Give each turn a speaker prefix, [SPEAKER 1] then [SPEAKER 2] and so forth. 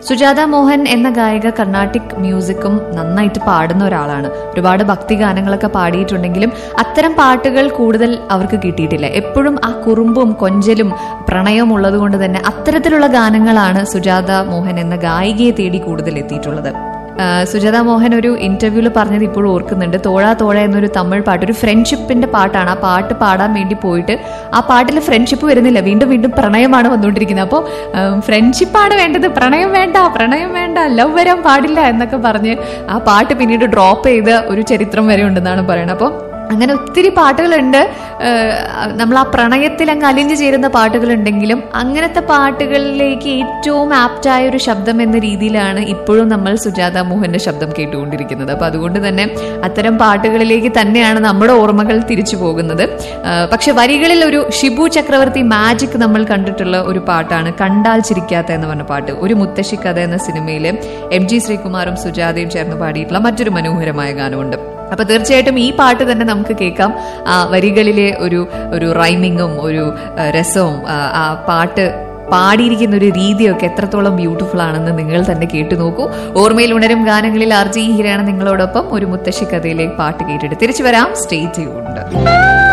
[SPEAKER 1] സുജാത മോഹൻ എന്ന ഗായിക കർണാട്ടിക് മ്യൂസിക്കും നന്നായിട്ട് പാടുന്ന ഒരാളാണ് ഒരുപാട് ഭക്തി ഗാനങ്ങളൊക്കെ പാടിയിട്ടുണ്ടെങ്കിലും അത്തരം പാട്ടുകൾ കൂടുതൽ അവർക്ക് കിട്ടിയിട്ടില്ല എപ്പോഴും ആ കുറുമ്പും കൊഞ്ചലും പ്രണയവും ഉള്ളത് കൊണ്ട് തന്നെ അത്തരത്തിലുള്ള ഗാനങ്ങളാണ് സുജാത മോഹൻ എന്ന ഗായികയെ തേടി കൂടുതൽ എത്തിയിട്ടുള്ളത് ആ, സുജാത മോഹൻ ഒരു ഇന്റർവ്യൂവിൽ പറഞ്ഞത് ഇപ്പോഴും ഓർക്കുന്നുണ്ട് തോഴ തോഴ എന്നൊരു തമിഴ് പാട്ട് ഒരു ഫ്രണ്ട്ഷിപ്പിന്റെ പാട്ടാണ് ആ പാട്ട് പാടാൻ വേണ്ടി പോയിട്ട് ആ പാട്ടിൽ ഫ്രണ്ട്ഷിപ്പ് വരുന്നില്ല വീണ്ടും വീണ്ടും പ്രണയമാണ് വന്നുകൊണ്ടിരിക്കുന്നത് അപ്പോൾ ഫ്രണ്ട്ഷിപ്പാണ് വേണ്ടത് പ്രണയം വേണ്ട പ്രണയം വേണ്ട ലവ് വരാൻ പാടില്ല എന്നൊക്കെ പറഞ്ഞ് ആ പാട്ട് പിന്നീട് ഡ്രോപ്പ് ചെയ്ത ഒരു ചരിത്രം വരെ ഉണ്ടെന്നാണ് പറയുന്നത് അപ്പോൾ അങ്ങനെ ഒത്തിരി പാട്ടുകളുണ്ട് ഏഹ് നമ്മൾ ആ പ്രണയത്തിൽ അങ്ങ് അലിഞ്ഞു ചേരുന്ന പാട്ടുകളുണ്ടെങ്കിലും അങ്ങനത്തെ പാട്ടുകളിലേക്ക് ഏറ്റവും ആപ്റ്റായ ഒരു ശബ്ദം എന്ന രീതിയിലാണ് ഇപ്പോഴും നമ്മൾ സുജാത മോഹന്റെ ശബ്ദം കേട്ടുകൊണ്ടിരിക്കുന്നത് അപ്പൊ അതുകൊണ്ട് തന്നെ അത്തരം പാട്ടുകളിലേക്ക് തന്നെയാണ് നമ്മുടെ ഓർമ്മകൾ തിരിച്ചു പോകുന്നത് ഏഹ് പക്ഷെ വരികളിൽ ഒരു ഷിബു ചക്രവർത്തി മാജിക് നമ്മൾ കണ്ടിട്ടുള്ള ഒരു പാട്ടാണ് കണ്ടാൽ ചിരിക്കാത്ത എന്ന് പറഞ്ഞ പാട്ട് ഒരു മുത്തശ്ശി കഥ എന്ന സിനിമയിൽ എം ജി ശ്രീകുമാറും സുജാതയും ചേർന്ന് പാടിയിട്ടുള്ള മറ്റൊരു മനോഹരമായ ഗാനമുണ്ട് അപ്പൊ തീർച്ചയായിട്ടും ഈ പാട്ട് തന്നെ നമുക്ക് കേൾക്കാം ആ വരികളിലെ ഒരു ഒരു റൈമിങ്ങും ഒരു ആ, രസവും ആ, ആ പാട്ട് പാടിയിരിക്കുന്ന ഒരു രീതിയൊക്കെ എത്രത്തോളം ബ്യൂട്ടിഫുൾ ആണെന്ന് നിങ്ങൾ തന്നെ കേട്ടു നോക്കൂ ഓർമ്മയിൽ ഉണരും ഗാനങ്ങളിൽ ആർ ജി ഹീരയാണ് നിങ്ങളോടൊപ്പം ഒരു മുത്തശ്ശി കഥയിലെ പാട്ട് കേട്ടിട്ട് തിരിച്ചു വരാം സ്റ്റേ ട്യൂൺഡ്